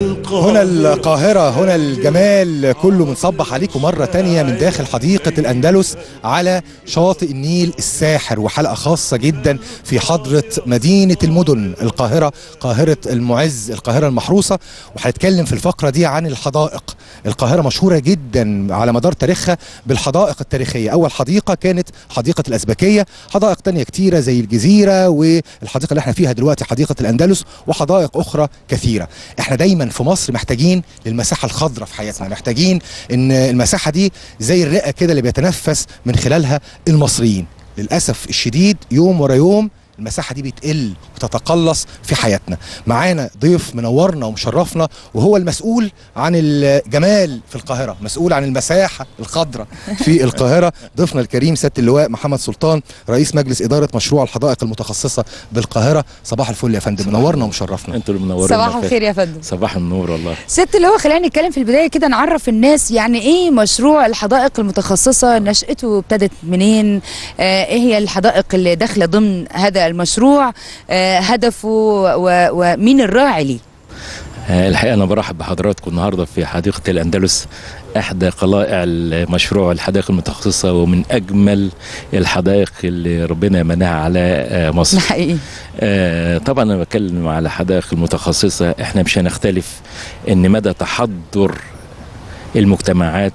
هنا القاهرة هنا الجمال كله بنصبح عليكم مرة تانية من داخل حديقة الأندلس على شاطئ النيل الساحر وحلقة خاصة جدا في حضرة مدينة المدن القاهرة قاهرة المعز القاهرة المحروسة وهنتكلم في الفقرة دي عن الحدائق القاهرة مشهورة جدا على مدار تاريخها بالحدائق التاريخية أول حديقة كانت حديقة الأزبكية حدائق تانية كتيرة زي الجزيرة والحديقة اللي احنا فيها دلوقتي حديقة الأندلس وحدائق أخرى كثيرة احنا دايما في مصر محتاجين للمساحة الخضراء في حياتنا محتاجين ان المساحة دي زي الرئة كده اللي بيتنفس من خلالها المصريين للأسف الشديد يوم ورا يوم المساحة دي بتقل وتتقلص في حياتنا معانا ضيف منورنا ومشرفنا وهو المسؤول عن الجمال في القاهرة مسؤول عن المساحة الخضراء في القاهرة ضيفنا الكريم سيادة اللواء محمد سلطان رئيس مجلس إدارة مشروع الحدائق المتخصصة بالقاهرة صباح الفل يا فندم منورنا ومشرفنا انتوا اللي منورين صباح الخير يا فندم صباح النور والله ست اللي هو خلينا نتكلم في البدايه كده نعرف الناس يعني ايه مشروع الحدائق المتخصصه نشأته ابتدت منين آه ايه هي الحدائق اللي داخله ضمن هذا المشروع آه هدفه و- ومين الراعي ليه آه، الحقيقه انا برحب بحضراتكم النهارده في حديقه الاندلس احدى قلائع المشروع الحدائق المتخصصه ومن اجمل الحدائق اللي ربنا منعها على آه، مصر ده حقيقي آه، طبعا انا بتكلم على حدائق المتخصصه احنا مش هنختلف ان مدى تحضر المجتمعات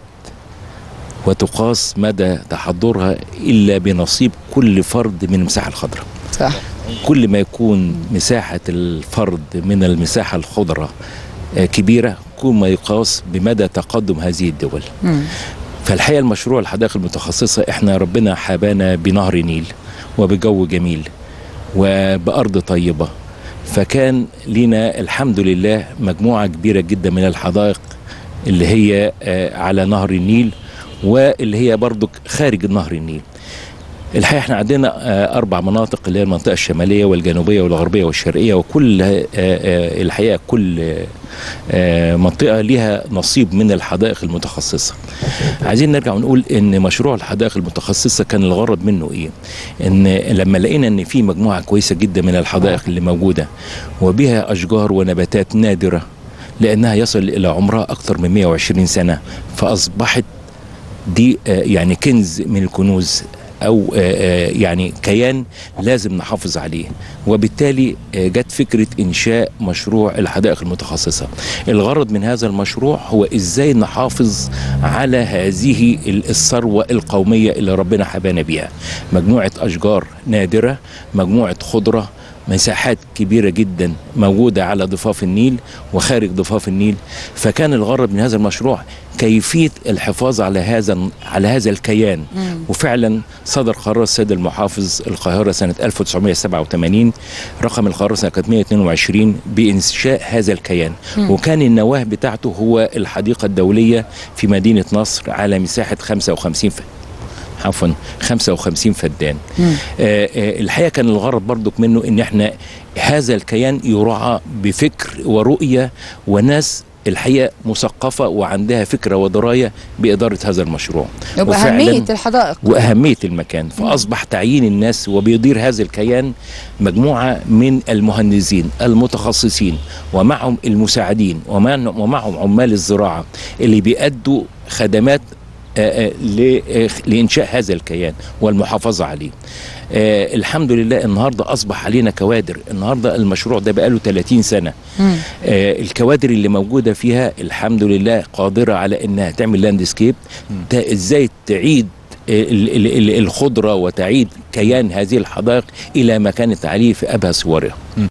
وتقاس مدى تحضرها الا بنصيب كل فرد من المساحه الخضراء صح كل ما يكون مساحة الفرد من المساحة الخضراء آه، كبيرة كل ما يقاس بمدى تقدم هذه الدول مم. فالحقيقة المشروع الحدائق المتخصصة احنا ربنا حبانا بنهر نيل وبجو جميل وبأرض طيبة فكان لنا الحمد لله مجموعة كبيرة جدا من الحدائق اللي هي آه، على نهر النيل واللي هي برضو خارج نهر النيل الحقيقه احنا عندنا آه، اربع مناطق اللي هي المنطقه الشماليه والجنوبيه والغربيه والشرقيه وكل آه، آه، الحقيقه كل آه، آه، منطقه ليها نصيب من الحدائق المتخصصه. عايزين نرجع ونقول ان مشروع الحدائق المتخصصه كان الغرض منه ايه؟ ان لما لقينا ان في مجموعه كويسه جدا من الحدائق اللي موجوده وبها اشجار ونباتات نادره لانها يصل الى عمرها اكثر من 120 سنه فاصبحت دي آه، يعني كنز من الكنوز او آه، آه، يعني كيان لازم نحافظ عليه وبالتالي آه، جت فكره انشاء مشروع الحدائق المتخصصه الغرض من هذا المشروع هو ازاي نحافظ على هذه ال- الثروه القوميه اللي ربنا حبانا بيها مجموعه اشجار نادره مجموعه خضره مساحات كبيرة جدا موجودة على ضفاف النيل وخارج ضفاف النيل فكان الغرض من هذا المشروع كيفية الحفاظ على هذا على هذا الكيان وفعلا صدر قرار السيد المحافظ القاهرة سنة 1987 رقم القرار سنة 122 بإنشاء هذا الكيان وكان النواة بتاعته هو الحديقة الدولية في مدينة نصر على مساحة 55 ف... عفوا 55 فدان آه آه الحقيقه كان الغرض برضك منه ان احنا هذا الكيان يراعى بفكر ورؤيه وناس الحقيقه مثقفه وعندها فكره ودرايه باداره هذا المشروع وأهمية الحدائق واهميه المكان فاصبح تعيين الناس وبيدير هذا الكيان مجموعه من المهندسين المتخصصين ومعهم المساعدين ومع- ومعهم عمال الزراعه اللي بيأدوا خدمات آه، آه، ل- آه، لإنشاء هذا الكيان والمحافظة عليه آه، الحمد لله النهاردة أصبح علينا كوادر النهاردة المشروع ده بقاله 30 سنة مم. آه، الكوادر اللي موجودة فيها الحمد لله قادرة على إنها تعمل لاندسكيب تا- إزاي تعيد ال- ال- ال- الخضرة وتعيد كيان هذه الحدائق إلى ما كانت عليه في أبهى صورها